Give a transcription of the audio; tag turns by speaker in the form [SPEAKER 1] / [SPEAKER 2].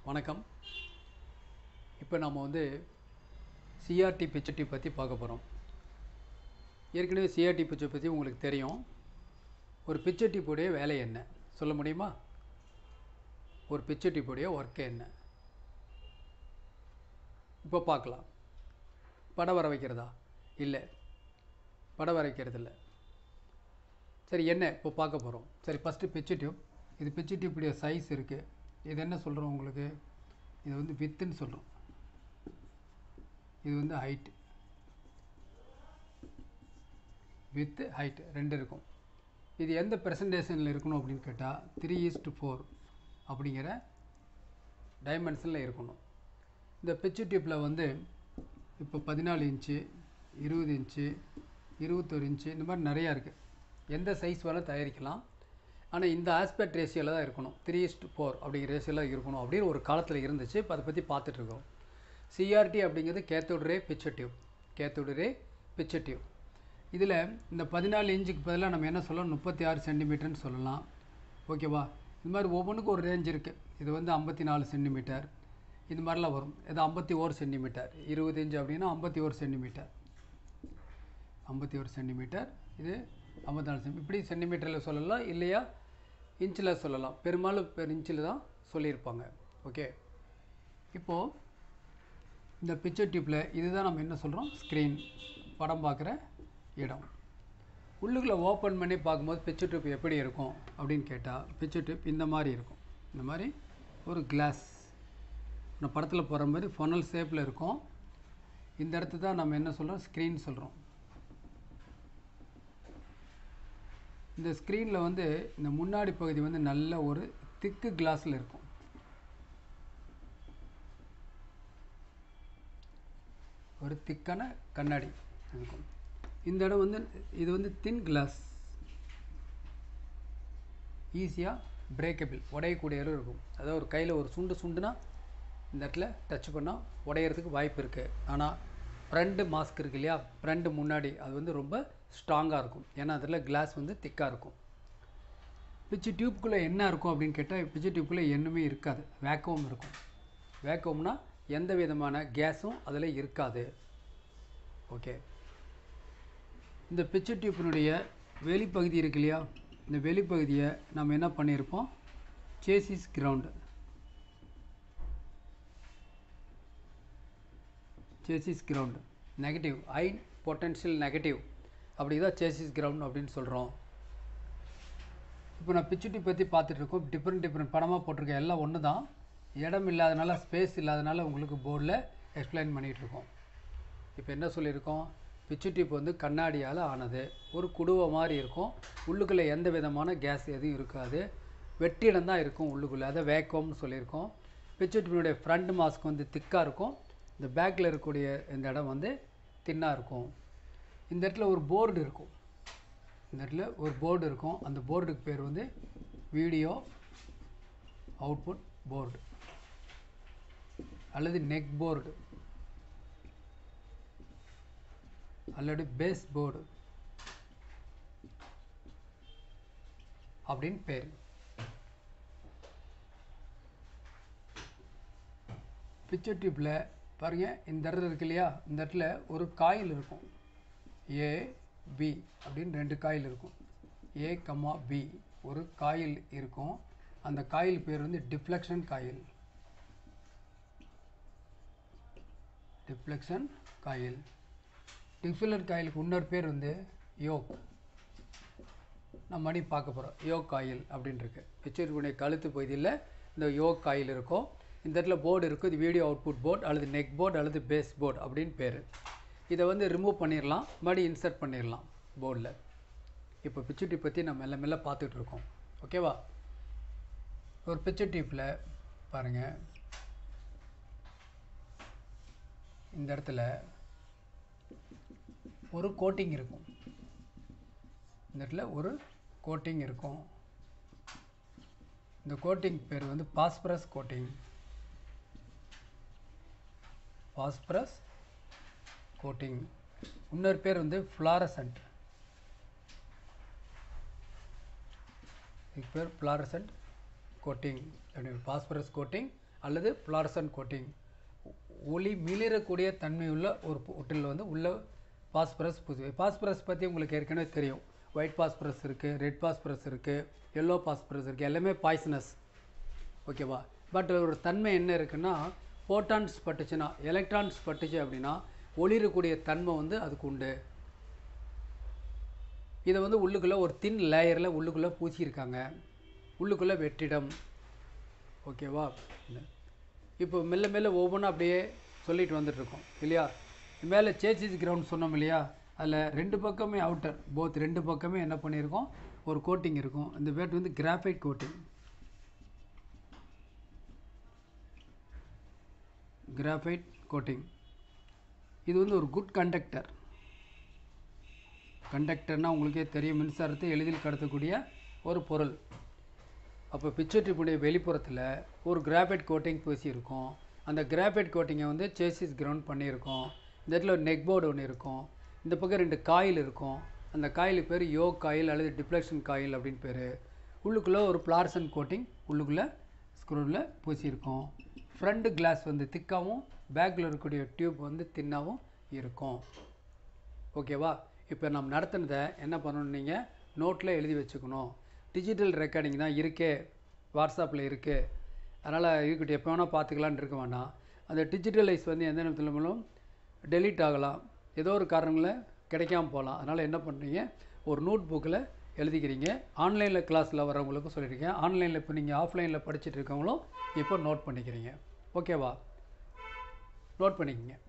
[SPEAKER 1] வணக்கம் இப்போ நம்ம வந்து சிஆர்டி பிச்சட்டி பற்றி பார்க்க போகிறோம் ஏற்கனவே சிஆர்டி பிச்சை பற்றி உங்களுக்கு தெரியும் ஒரு பிச்சட்டிப்புடைய வேலை என்ன சொல்ல முடியுமா ஒரு பிச்சட்டிப்புடைய ஒர்க்கு என்ன இப்போ பார்க்கலாம் படம் வர வைக்கிறதா இல்லை படம் வர வைக்கிறது இல்லை சரி என்ன இப்போ பார்க்க போகிறோம் சரி ஃபஸ்ட்டு பிச்சு டியூப் இது பிச்சு டியூப்புடைய சைஸ் இருக்குது இது என்ன சொல்கிறோம் உங்களுக்கு இது வந்து வித்துன்னு சொல்கிறோம் இது வந்து ஹைட்டு வித்து ஹைட் ரெண்டு இருக்கும் இது எந்த ப்ரெசன்டேஷனில் இருக்கணும் அப்படின்னு கேட்டால் த்ரீ ஈஸ்ட் ஃபோர் அப்படிங்கிற டைமென்ஷனில் இருக்கணும் இந்த பிச்சு டியூப்பில் வந்து இப்போ பதினாலு இன்ச்சு இருபது இன்ச்சு இருபத்தொரு இன்ச்சு இந்த மாதிரி நிறையா இருக்குது எந்த சைஸ் வேணால் தயாரிக்கலாம் ஆனால் இந்த ஆஸ்பெக்ட் ரேஷியோவில் தான் இருக்கணும் த்ரீ இஸ்ட் ஃபோர் அப்படிங்கிற ரேஷியோவில் இருக்கணும் அப்படின்னு ஒரு காலத்தில் இருந்துச்சு இப்போ அதை பற்றி பார்த்துட்ருக்கோம் சிஆர்டி அப்படிங்கிறது cathode ray picture tube cathode ray picture tube இதில் இந்த பதினாலு இன்ச்சுக்கு பதிலாக நம்ம என்ன சொல்லலாம் முப்பத்தி ஆறு சென்டிமீட்டர்னு சொல்லலாம் ஓகேவா இது மாதிரி ஒவ்வொன்றுக்கும் ஒரு ரேஞ்ச் இருக்குது இது வந்து ஐம்பத்தி நாலு சென்டிமீட்டர் இது மாதிரிலாம் வரும் இது ஐம்பத்தி ஓரு சென்டிமீட்டர் இருபது இன்ச்சு அப்படின்னா ஐம்பத்தி ஒரு சென்டிமீட்டர் ஐம்பத்தி ஒரு சென்டிமீட்டர் இது ஐம்பத்தி நாலு சென்டி இப்படி சென்டிமீட்டரில் சொல்லலாம் இல்லையா இன்ச்சில் சொல்லலாம் பெரும்பாலும் பெர் இன்ச்சில் தான் சொல்லியிருப்பாங்க ஓகே இப்போது இந்த பிக்சர் டியூப்பில் இதுதான் நம்ம என்ன சொல்கிறோம் ஸ்க்ரீன் படம் பார்க்குற இடம் உள்ளுக்குள்ளே ஓப்பன் பண்ணி பார்க்கும்போது பிக்சர் டியூப் எப்படி இருக்கும் அப்படின்னு கேட்டால் பிக்சர் டியூப் இந்த மாதிரி இருக்கும் இந்த மாதிரி ஒரு கிளாஸ் நான் படத்தில் போகிற மாதிரி ஃபொனல் ஷேப்பில் இருக்கும் இந்த இடத்து தான் நம்ம என்ன சொல்கிறோம் ஸ்க்ரீன் சொல்கிறோம் இந்த ஸ்க்ரீனில் வந்து இந்த முன்னாடி பகுதி வந்து நல்ல ஒரு திக்கு கிளாஸில் இருக்கும் ஒரு திக்கான கண்ணாடி இருக்கும் இந்த இடம் வந்து இது வந்து தின் கிளாஸ் ஈஸியாக பிரேக்கபிள் உடையக்கூடிய இடம் இருக்கும் அதாவது ஒரு கையில் ஒரு சுண்டு சுண்டுனா இந்த இடத்துல டச் பண்ணால் உடையிறதுக்கு வாய்ப்பு இருக்குது ஆனால் ஃப்ரண்ட் மாஸ்க் இருக்கு இல்லையா ஃப்ரண்ட் முன்னாடி அது வந்து ரொம்ப ஸ்ட்ராங்காக இருக்கும் ஏன்னா அதில் கிளாஸ் வந்து திக்காக இருக்கும் பிச்சு டியூப்குள்ளே என்ன இருக்கும் அப்படின்னு கேட்டால் பிச்சு டியூப்குள்ளே என்னமே இருக்காது வேக்யூம் இருக்கும் வேக்யூம்னா எந்த விதமான கேஸும் அதில் இருக்காது ஓகே இந்த பிச்சு டியூப்பினுடைய வெளிப்பகுதி இருக்கு இல்லையா இந்த வெளிப்பகுதியை நம்ம என்ன பண்ணியிருப்போம் chassis ground chassis ground negative ஐ பொட்டன்ஷியல் நெகட்டிவ் அப்படி தான் சேசிஸ் கிரவுண்ட் அப்படின்னு சொல்கிறோம் இப்போ நான் பிச்சுட்டி பற்றி பார்த்துட்டு இருக்கோம் டிஃப்ரெண்ட் டிஃப்ரெண்ட் படமாக போட்டிருக்கேன் எல்லாம் ஒன்று தான் இடம் இல்லாதனால ஸ்பேஸ் இல்லாதனால உங்களுக்கு போர்டில் எக்ஸ்பிளைன் பண்ணிகிட்டு இருக்கோம் இப்போ என்ன சொல்லியிருக்கோம் பிச்சு டியூப் வந்து கண்ணாடியால் ஆனது ஒரு குடுவை மாதிரி இருக்கும் உள்ளுக்குள்ளே எந்த விதமான கேஸ் எதுவும் இருக்காது வெற்றிடம் தான் இருக்கும் உள்ளுக்குள்ளே அதை வேக்கோம்னு சொல்லியிருக்கோம் பிச்சு டியூப்பினுடைய ஃப்ரண்ட் மாஸ்க் வந்து திக்காக இருக்கும் இந்த பேக்கில் இருக்கக்கூடிய இந்த இடம் வந்து தின்னாக இருக்கும் இந்த இடத்துல ஒரு போர்டு இருக்கும் இந்த இடத்துல ஒரு போர்டு இருக்கும் அந்த போர்டுக்கு பேர் வந்து வீடியோ அவுட்புட் போர்டு அல்லது நெக் போர்டு அல்லது பேஸ் போர்டு அப்படின்னு பேர் பிக்சர் டியூப்பில் பாருங்கள் இந்த இடத்துல இருக்கு இல்லையா இந்த இடத்துல ஒரு காயில் இருக்கும் ஏ பி அப்படின்னு ரெண்டு காயில் இருக்கும் ஏ கம்மா பி ஒரு காயில் இருக்கும் அந்த காயில் பேர் வந்து டிஃப்ளெக்ஷன் காயில் டிஃப்ளெக்ஷன் காயில் டிஃப்ளர் காயிலுக்கு இன்னொரு பேர் வந்து யோக் நம்ம மணி பார்க்க போகிறோம் யோக் காயில் அப்படின்னு இருக்கு பிக்சருடைய கழுத்து பகுதியில் இந்த யோக் காயில் இருக்கும் இந்த இடத்துல போர்டு இருக்கும் இது வீடியோ அவுட்புட் போர்டு அல்லது நெக் போர்டு அல்லது பேஸ் போர்டு அப்படின்னு பேர் இதை வந்து ரிமூவ் பண்ணிடலாம் மறுபடி இன்சர்ட் பண்ணிடலாம் போர்டில் இப்போ பிக்சர் டியூப் பற்றி நம்ம மெல்ல மெல்ல பார்த்துட்டு இருக்கோம் ஓகேவா ஒரு பிக்சர் டியூப்பில் பாருங்கள் இந்த இடத்துல ஒரு கோட்டிங் இருக்கும் இந்த இடத்துல ஒரு கோட்டிங் இருக்கும் இந்த கோட்டிங் பேர் வந்து பாஸ்பரஸ் கோட்டிங் பாஸ்பரஸ் கோட்டிங் இன்னொரு பேர் வந்து ஃப்ளாரசன்ட் இதுக்கு பேர் ஃப்ளாரசன்ட் கோட்டிங் அப்படின்னு பாஸ்பரஸ் கோட்டிங் அல்லது ஃப்ளாரசன் கோட்டிங் ஒளி மிளிரக்கூடிய தன்மையுள்ள ஒரு பொட்டில் வந்து உள்ள பாஸ்பரஸ் பூசுவை பாஸ்பரஸ் பற்றி உங்களுக்கு ஏற்கனவே தெரியும் ஒயிட் பாஸ்பரஸ் இருக்குது ரெட் பாஸ்பரஸ் இருக்குது எல்லோ பாஸ்பரஸ் இருக்குது எல்லாமே பாய்சனஸ் ஓகேவா பட் ஒரு தன்மை என்ன இருக்குன்னா ஃபோட்டான்ஸ் பட்டுச்சுன்னா எலக்ட்ரான்ஸ் பட்டுச்சு அப்படின்னா ஒளிரக்கூடிய தன்மை வந்து அதுக்கு உண்டு இதை வந்து உள்ளுக்குள்ளே ஒரு தின் லேயரில் உள்ளுக்குள்ளே பூசியிருக்காங்க உள்ளுக்குள்ளே வெற்றிடம் ஓகேவா இப்போ மெல்ல மெல்ல ஒவ்வொன்றும் அப்படியே சொல்லிட்டு வந்துட்டுருக்கோம் இல்லையா மேலே சேச்சிஸ் கிரவுண்ட் சொன்னோம் இல்லையா அதில் ரெண்டு பக்கமே அவுட்டர் போத் ரெண்டு பக்கமே என்ன பண்ணியிருக்கோம் ஒரு கோட்டிங் இருக்கும் இந்த பேட் வந்து கிராஃபைட் கோட்டிங் கிராஃபைட் கோட்டிங் இது வந்து ஒரு குட் கண்டக்டர் கண்டக்டர்னால் உங்களுக்கே தெரியும் மின்சாரத்தை எளிதில் கடத்தக்கூடிய ஒரு பொருள் அப்போ பிச்சோட்டிப்புடைய வெளிப்புறத்தில் ஒரு கிராஃபைட் கோட்டிங் பூசியிருக்கும் அந்த கிராஃபைட் கோட்டிங்கை வந்து சேசிஸ் கிரவுண்ட் பண்ணியிருக்கோம் இந்த இடத்துல ஒரு நெக் போர்டு ஒன்று இருக்கும் இந்த பக்கம் ரெண்டு காயில் இருக்கும் அந்த காயிலுக்கு பேர் யோக் காயில் அல்லது டிப்ளக்ஷன் காயில் அப்படின்னு பேர் உள்ளுக்குள்ளே ஒரு பிளார்சன் கோட்டிங் உள்ளுக்குள்ளே ஸ்க்ரூவில் பூசியிருக்கும் ஃப்ரண்ட் கிளாஸ் வந்து திக்காகவும் பேக்கில் இருக்கக்கூடிய டியூப் வந்து தின்னாகவும் இருக்கும் ஓகேவா இப்போ நம்ம நடத்தினதை என்ன பண்ணணும் நீங்கள் நோட்டில் எழுதி வச்சுக்கணும் டிஜிட்டல் ரெக்கார்டிங் தான் இருக்கே வாட்ஸ்அப்பில் இருக்குது அதனால் இருக்கட்டும் எப்போ வேணால் பார்த்துக்கலான்னு இருக்க வேண்டாம் அந்த டிஜிட்டலைஸ் வந்து எந்த நேரத்தில் மூலம் டெலீட் ஆகலாம் ஏதோ ஒரு காரணங்களில் கிடைக்காம போகலாம் அதனால் என்ன பண்ணுறீங்க ஒரு நோட் புக்கில் எழுதிக்கிறீங்க ஆன்லைனில் கிளாஸில் வரவங்களுக்கும் சொல்லியிருக்கேன் ஆன்லைனில் இப்போ நீங்கள் ஆஃப்லைனில் படிச்சுட்டு இருக்கவங்களும் இப்போ நோட் பண்ணிக்கிறீங்க ஓகேவா நோட் பண்ணிக்கங்க